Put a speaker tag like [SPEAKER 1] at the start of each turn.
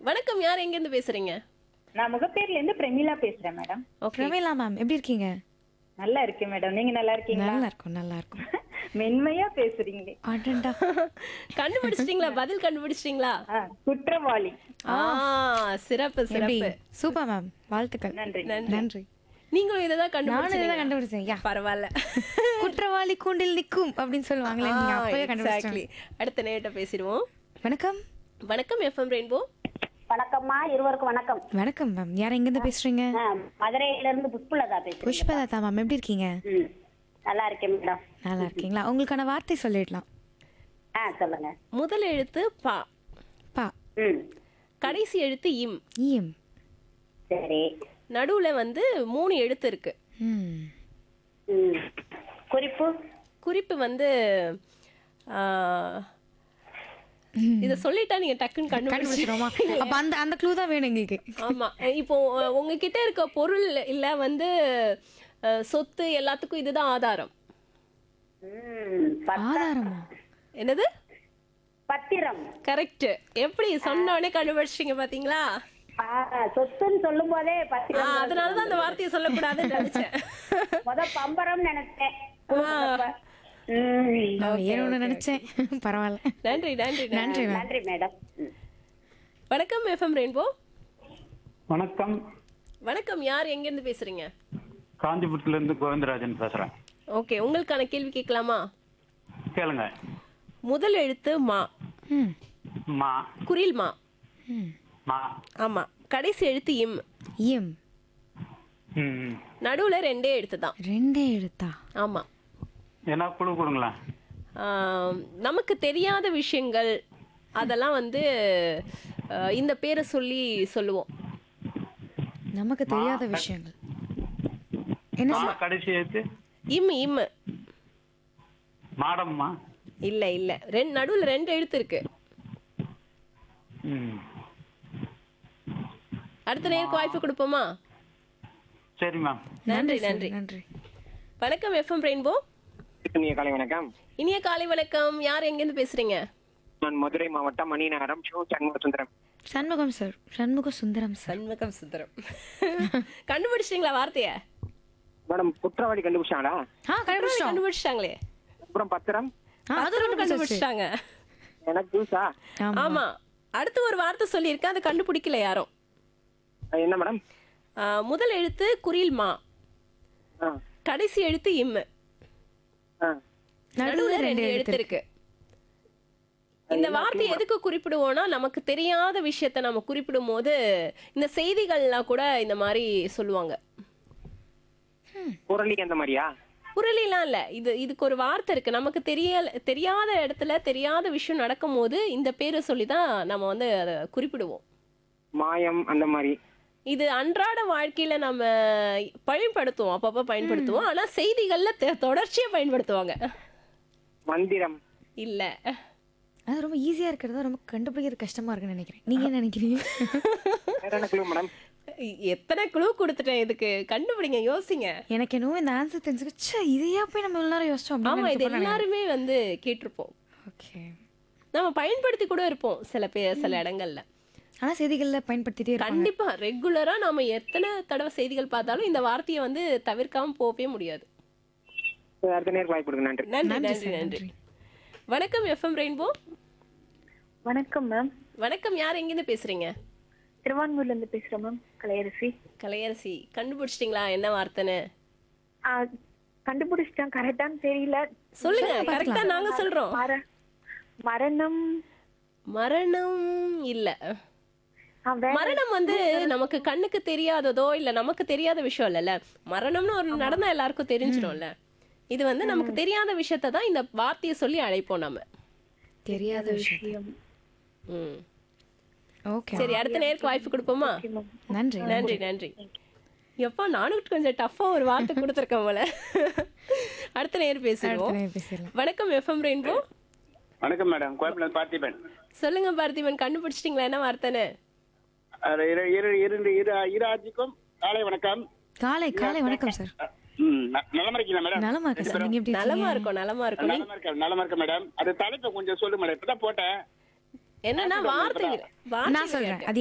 [SPEAKER 1] வணக்கம் யார் எங்க இருந்து பேசுறீங்க
[SPEAKER 2] நான் முகப்பேர்ல இருந்து பிரமிளா பேசுறேன் மேடம்
[SPEAKER 1] ஓகே
[SPEAKER 3] பிரமிளா மேம் எப்படி இருக்கீங்க
[SPEAKER 2] நல்லா இருக்கேன் மேடம் நீங்க நல்லா இருக்கீங்களா
[SPEAKER 3] நல்லா இருக்கும் நல்லா இருக்கும்
[SPEAKER 2] மென்மையா பேசுறீங்க
[SPEAKER 3] அடண்டா
[SPEAKER 1] கண்டுபிடிச்சிட்டீங்களா பதில் கண்டுபிடிச்சிட்டீங்களா
[SPEAKER 2] ஆ, குற்றவாளி
[SPEAKER 1] ஆ சிறப்பு
[SPEAKER 3] எப்படி
[SPEAKER 1] சிறப்பு
[SPEAKER 3] சூப்பர் மேம் வாழ்த்துக்கள்
[SPEAKER 2] நன்றி
[SPEAKER 3] நன்றி
[SPEAKER 1] நீங்களும் இதை தான்
[SPEAKER 3] நானும் இதை
[SPEAKER 1] கண்டுபிடிச்சீங்க
[SPEAKER 3] கண்டுபிடிச்சேன் யா
[SPEAKER 1] பரவாயில்ல
[SPEAKER 3] குற்றவாளி கூண்டில் நிக்கும் அப்படின்னு சொல்லுவாங்களே நீங்க அப்பவே கண்டுபிடிச்சேன்
[SPEAKER 1] எக்ஸாக்ட்லி அடுத்த நேட்ட பேசிடுவோம்
[SPEAKER 3] வணக்கம்
[SPEAKER 1] வணக்கம் எஃப்எம் ரெயின்போ
[SPEAKER 4] வணக்கம்மா இருவருக்கும் வணக்கம்
[SPEAKER 3] வணக்கம் மேம் யார் எங்க இருந்து பேசுறீங்க
[SPEAKER 4] ஆ, மதுரையில இருந்து புஷ்பலதா பேசுறேன்
[SPEAKER 3] புஷ்பலதா மேம் எப்படி இருக்கீங்க
[SPEAKER 4] ம், நல்லா இருக்கேன் மேடம்
[SPEAKER 3] நல்லா இருக்கீங்களா உங்களுக்கான வார்த்தை சொல்லிடலாம்
[SPEAKER 4] ஆ சொல்லுங்க
[SPEAKER 1] முதல் எழுத்து பா
[SPEAKER 3] பா
[SPEAKER 4] ம்
[SPEAKER 1] கடைசி எழுத்து இம்
[SPEAKER 3] ஈயம்
[SPEAKER 4] சரி
[SPEAKER 1] நடுவுல வந்து மூணு எழுத்து இருக்கு
[SPEAKER 3] ம்
[SPEAKER 4] ம் குறிப்பு
[SPEAKER 1] குறிப்பு வந்து ஆ, இத சொல்லிட்டா நீங்க டக்குன்னு கண்டுபிடிச்சிருவோம்
[SPEAKER 3] கண்டுபிடிச்சிருவோமா அப்ப அந்த அந்த க்ளூ தான் வேணும் எங்களுக்கு
[SPEAKER 1] ஆமா இப்போ அஹ், உங்ககிட்ட இருக்க பொருள் இல்ல வந்து அஹ், சொத்து எல்லாத்துக்கும் இதுதான் ஆதாரம்
[SPEAKER 4] ம் ப-
[SPEAKER 3] ஆதாரமா
[SPEAKER 1] என்னது
[SPEAKER 4] பத்திரம்
[SPEAKER 1] கரெக்ட் எப்படி சொன்ன உடனே கண்டுபிடிச்சிங்க பாத்தீங்களா
[SPEAKER 4] ஆ, சொத்துன்னு சொல்லும் போதே
[SPEAKER 1] ஆ,
[SPEAKER 4] பத்திரம்
[SPEAKER 1] அதனாலதான் அந்த வார்த்தையை சொல்லக்கூடாதுன்னு நினைச்சேன்
[SPEAKER 4] முத பம்பரம் நினைச்சேன்
[SPEAKER 1] ஆ.
[SPEAKER 4] ம்,
[SPEAKER 3] நான் வேற ஒண்ணு நினைச்சேன் பரவாயில்ல
[SPEAKER 1] நன்றி நன்றி நன்றி.
[SPEAKER 3] நன்றி மேம்
[SPEAKER 4] நன்றி மேடம் ம்.
[SPEAKER 1] வணக்கம் எஃப்எம் ரெயின்போ
[SPEAKER 5] வணக்கம்
[SPEAKER 1] வணக்கம் யார் எங்க இருந்து பேசுறீங்க
[SPEAKER 5] காஞ்சிபுரத்துல இருந்து கோவிந்தராஜன் பேசுறேன்
[SPEAKER 1] ஓகே உங்களுக்கான கேள்வி கேட்கலாமா
[SPEAKER 5] கேளுங்க
[SPEAKER 1] முதல் எழுத்து மா
[SPEAKER 3] ம்
[SPEAKER 5] மா
[SPEAKER 1] குரில் மா
[SPEAKER 3] ம்
[SPEAKER 5] மா
[SPEAKER 1] ஆமா கடைசி எழுத்து இம்
[SPEAKER 3] ஈயம்
[SPEAKER 5] ம் ம்.
[SPEAKER 1] நடுவுல ரெண்டே எழுத்து தான்
[SPEAKER 3] ரெண்டே எழுத்தா
[SPEAKER 1] ஆமா
[SPEAKER 5] என்ன குழு கொடுங்களேன்
[SPEAKER 1] ஆம், நமக்கு தெரியாத விஷயங்கள் அதெல்லாம் வந்து அஹ், இந்த பேரை சொல்லி சொல்லுவோம்
[SPEAKER 3] நமக்கு தெரியாத விஷயங்கள் என்ன
[SPEAKER 5] மா கடைசி எழுத்து
[SPEAKER 1] இம் இம்
[SPEAKER 5] மாடம்மா
[SPEAKER 1] இல்ல இல்ல ரெண்டு நடுவுல ரெண்டு எழுத்து இருக்கு
[SPEAKER 5] ம்
[SPEAKER 1] அடுத்த நேருக்கு வாய்ப்பு கொடுப்போமா
[SPEAKER 5] சரி மேம்
[SPEAKER 1] நன்றி
[SPEAKER 3] சார்,
[SPEAKER 1] நன்றி
[SPEAKER 3] நன்றி
[SPEAKER 1] வணக்கம் எஃப்எம் ரெயின்போ
[SPEAKER 6] இனிய காலை வணக்கம்
[SPEAKER 1] இனிய காலை வணக்கம் யார் எங்கேருந்து பேசுறீங்க
[SPEAKER 6] நான் மதுரை மாவட்டம் மணிநகரம் ஷோ சண்முக சுந்தரம்
[SPEAKER 3] சண்முகம் சார் சண்முக சுந்தரம் சார்
[SPEAKER 1] சண்முகம் சுந்தரம் கண்டுபிடிச்சிட்டீங்களா வார்த்தைய
[SPEAKER 6] மேடம் குற்றவாளி கண்டுபிடிச்சாங்களா
[SPEAKER 3] ஆ கண்டுபிடிச்சோம்
[SPEAKER 1] கண்டுபிடிச்சிட்டாங்களே
[SPEAKER 6] அப்புறம் பத்திரம்
[SPEAKER 3] ஆ, அது
[SPEAKER 1] அதுவும் கண்டுபிடிச்சிட்டாங்க
[SPEAKER 6] எனக்கு புதுசா
[SPEAKER 3] ஆமா
[SPEAKER 1] ஆமா அடுத்து ஒரு வார்த்தை சொல்லியிருக்கேன் அதை கண்டுபிடிக்கல யாரும்
[SPEAKER 6] அஹ் என்ன மேடம்
[SPEAKER 1] ஆ, முதல் எழுத்து குரில் மா
[SPEAKER 6] ஆ
[SPEAKER 1] கடைசி எழுத்து இம்
[SPEAKER 6] ஆ
[SPEAKER 1] நடுவுல ரெண்டு எழுத்து இருக்கு இந்த வார்த்தை எதுக்கு குறிப்பிடுவோம்னா நமக்கு தெரியாத விஷயத்த நம்ம குறிப்பிடும் போது இந்த செய்திகள்லாம் கூட இந்த மாதிரி சொல்லுவாங்க
[SPEAKER 6] புரளி அந்த மாதிரியா
[SPEAKER 1] புரளிலாம் இல்ல இது இதுக்கு ஒரு வார்த்தை இருக்கு நமக்கு தெரியல தெரியாத இடத்துல தெரியாத விஷயம் நடக்கும் போது இந்த பேரை சொல்லி தான் நம்ம வந்து அதை குறிப்பிடுவோம்
[SPEAKER 6] மாயம் அந்த மாதிரி
[SPEAKER 1] இது அன்றாட வாழ்க்கையில நம்ம பயன்படுத்துவோம் அப்பப்ப பயன்படுத்துவோம் ஆனா செய்திகள்ல தெ- தொடர்ச்சியா பயன்படுத்துவாங்க
[SPEAKER 6] மந்திரம்
[SPEAKER 1] இல்ல
[SPEAKER 3] அது ரொம்ப ஈஸியா இருக்கிறது ரொம்ப கண்டுபிடிக்கிறது கஷ்டமா இருக்குன்னு நினைக்கிறேன் நீங்க என்ன நினைக்கிறீங்க
[SPEAKER 6] வேற என்ன clue மேடம்
[SPEAKER 1] எ- எத்தனை குழு கொடுத்துட்டேன் இதுக்கு கண்டுபிடிங்க யோசிங்க
[SPEAKER 3] எனக்கு என்னவோ இந்த ஆன்சர் தெரிஞ்சுக்க ச்சே இதையா போய் நம்ம எல்லாரும் யோசிச்சோம்
[SPEAKER 1] ஆமா இது
[SPEAKER 3] அப்படின்னு
[SPEAKER 1] எல்லாருமே வந்து கேட்டிருப்போம்
[SPEAKER 3] ஓகே
[SPEAKER 1] நம்ம பயன்படுத்தி கூட இருப்போம் சில பேர் சில இடங்கள்ல
[SPEAKER 3] ஆனா செய்திகள்ல பயன்படுத்திட்டே இருப்பாங்க
[SPEAKER 1] கண்டிப்பா ரெகுலரா நாம எத்தனை தடவை செய்திகள் பார்த்தாலும் இந்த வார்த்தையை வந்து தவிர்க்காம போகவே முடியாது
[SPEAKER 6] சரி, அடுத்த நேரம் வாய்ப்பு கொடுங்க நன்றி
[SPEAKER 1] நன்றி
[SPEAKER 3] நன்றி
[SPEAKER 1] நன்றி
[SPEAKER 3] சார்
[SPEAKER 1] நன்றி
[SPEAKER 3] நன்றி
[SPEAKER 1] வணக்கம் எஃப்எம் ரெயின்போ
[SPEAKER 2] வணக்கம் மேம்
[SPEAKER 1] வணக்கம் யார் எங்கிருந்து பேசுறீங்க
[SPEAKER 2] திருவான்மூர்ல இருந்து பேசுறேன் மேம் கலையரசி
[SPEAKER 1] கலையரசி கண்டுபிடிச்சிட்டீங்களா என்ன வார்த்தைன்னு
[SPEAKER 2] ஆ, கண்டுபிடிச்சிட்டேன் கரெக்டான்னு தெரியல
[SPEAKER 1] சொல்லுங்க கரெக்டா நாங்க சொல்றோம்
[SPEAKER 2] மர மரணம்
[SPEAKER 1] மரணம் இல்ல
[SPEAKER 2] ஆ, வே-
[SPEAKER 1] மரணம் வந்து நமக்கு கண்ணுக்கு தெரியாததோ இல்ல நமக்கு தெரியாத விஷயம் இல்லல்ல மரணம்னு ஒரு நடந்தா எல்லாருக்கும் தெரிஞ்சிடும்ல இது வந்து நமக்கு தெரியாத விஷயத்தை தான் இந்த வார்த்தையை சொல்லி அழைப்போம் நம்ம
[SPEAKER 3] தெரியாத விஷயம்
[SPEAKER 1] ம்.
[SPEAKER 3] ஓகே
[SPEAKER 1] சரி அடுத்த நேருக்கு வாய்ப்பு கொடுப்போமா
[SPEAKER 3] நன்றி
[SPEAKER 1] நன்றி நன்றி எப்பா நானும் கொஞ்சம் டஃபா ஒரு வார்த்தை கொடுத்துருக்கேன் போல அடுத்த நேர் பேசுவோம்
[SPEAKER 3] அடுத்த நேரம் பேசிடலாம்
[SPEAKER 1] வணக்கம் எஃப்எம் ரெயின்போ
[SPEAKER 7] வணக்கம் மேடம் கோயம்புல பார்த்திபன்
[SPEAKER 1] சொல்லுங்க பார்த்திபன் கண்டுபிடிச்சிட்டீங்களா என்ன வார்த்தைன்னு
[SPEAKER 7] அது இரு இரு இரு இரு இரு ஆட்சிக்கும் காலை வணக்கம்
[SPEAKER 3] காலை காலை வணக்கம் சார்
[SPEAKER 7] ம், ந- நலமா இருக்கீங்களா மேடம்
[SPEAKER 3] நலமா இருக்கு சார் நீங்க எப்படி
[SPEAKER 1] நலமா
[SPEAKER 3] இருக்கீங்க
[SPEAKER 1] இருக்கும் நலமா இருக்கும் நீ-
[SPEAKER 7] நலமா இருக்க நலமா இருக்க மேடம் அது தலைப்பை கொஞ்சம் சொல்லு மேடம் இப்பதான் போட்டேன்
[SPEAKER 1] என்னன்னா வார்த்தை
[SPEAKER 3] நான் சொல்றேன் அது